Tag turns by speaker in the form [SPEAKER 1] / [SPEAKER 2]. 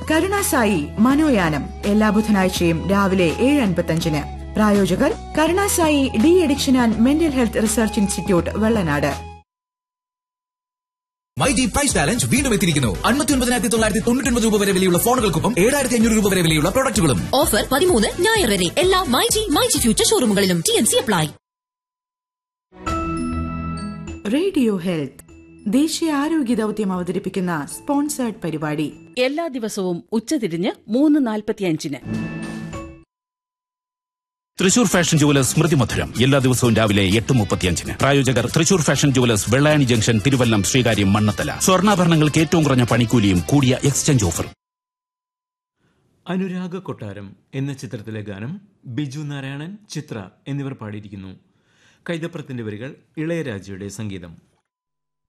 [SPEAKER 1] കരുണാസായി മനോയാനം എല്ലാ ബുധനാഴ്ചയും രാവിലെ ഏഴ് അൻപത്തഞ്ചിന് പ്രായോജകർ Karunasai de addiction and mental health research institute Vellanad
[SPEAKER 2] myG price challenge വീണ്ടും എത്തിയിരിക്കുന്നു അൻപത്തി ഒൻപതിനായിരത്തി തൊള്ളായിരത്തി തൊണ്ണൂറ്റി ഒൻപത് രൂപ വരെ വിലയുള്ള ഫോണുകൾക്കൊപ്പം ഏഴായിരത്തി അഞ്ഞൂറ് രൂപ വരെ വിലയുള്ള പ്രൊഡക്റ്റുകളും
[SPEAKER 3] ഓഫർ പതിമൂന്ന് ഞായർ വരെ എല്ലാ മൈജി മൈജി ഫ്യൂച്ചർ ഷോറൂമുകളിലും T N C apply
[SPEAKER 1] radio health ദേശീയ ആരോഗ്യ ദൌത്യം അവതരിപ്പിക്കുന്ന സ്പോൺസേർഡ് പരിപാടി
[SPEAKER 4] എല്ലാ ദിവസവും ഉച്ചതിരിഞ്ഞ് മൂന്ന് നാൽപ്പത്തിയഞ്ചിന്
[SPEAKER 5] തൃശൂർ ഫാഷൻ ജുവലേഴ്സ് സ്മൃതി മധുരം എല്ലാ ദിവസവും രാവിലെ എട്ട് മുപ്പത്തിയഞ്ചിന് പ്രായോജകർ Thrissur fashion jewellers Vellayani junction Thiruvallam Sreekaryam Mannanthala സ്വർണ്ണാഭരണങ്ങൾക്ക് ഏറ്റവും കുറഞ്ഞ പണിക്കൂലിയും കൂടിയ എക്സ്ചേഞ്ച് ഓഫർ
[SPEAKER 6] അനുരാഗ കൊട്ടാരം എന്ന ചിത്രത്തിലെ ഗാനം ബിജു നാരായണൻ ചിത്ര എന്നിവർ പാടിയിരിക്കുന്നു കൈതപ്രത്തിന്റെ വരികൾ ഇളയരാജയുടെ സംഗീതം